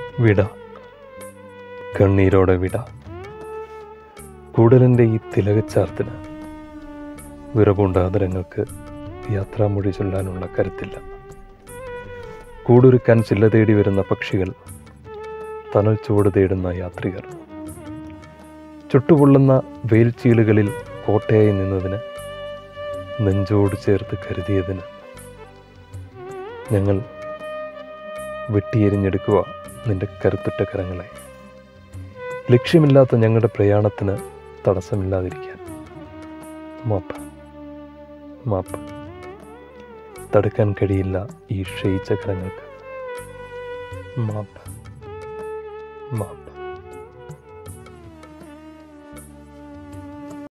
വിട കണ്ണീരോടെ വിട കൂടലിൻ്റെ ഈ തിലകച്ചാർത്തിന് വിറപൂണ്ട ആദരങ്ങൾക്ക് യാത്രാമൊഴി ചൊല്ലാനുള്ള കരുത്തില്ല കൂടൊരുക്കാൻ ചില്ല തേടി വരുന്ന പക്ഷികൾ തണൽ ചുവട് തേടുന്ന യാത്രികർ ചുട്ടുപൊള്ളുന്ന വെയിൽച്ചീലുകളിൽ കോട്ടയായി നിന്നതിന് നെഞ്ചോട് ചേർത്ത് കരുതിയതിന് ഞങ്ങൾ വെട്ടിയെരിഞ്ഞെടുക്കുക നിന്റെ കരുത്തുറ്റ കരങ്ങളെ ലക്ഷ്യമില്ലാത്ത ഞങ്ങളുടെ പ്രയാണത്തിന് തടസ്സമില്ലാതിരിക്കാൻ മാപ്പ് മാപ്പ് തടുക്കാൻ കഴിയില്ല ഈ ക്ഷയിച്ച കരങ്ങൾക്ക് മാപ്പ് മാപ്പ്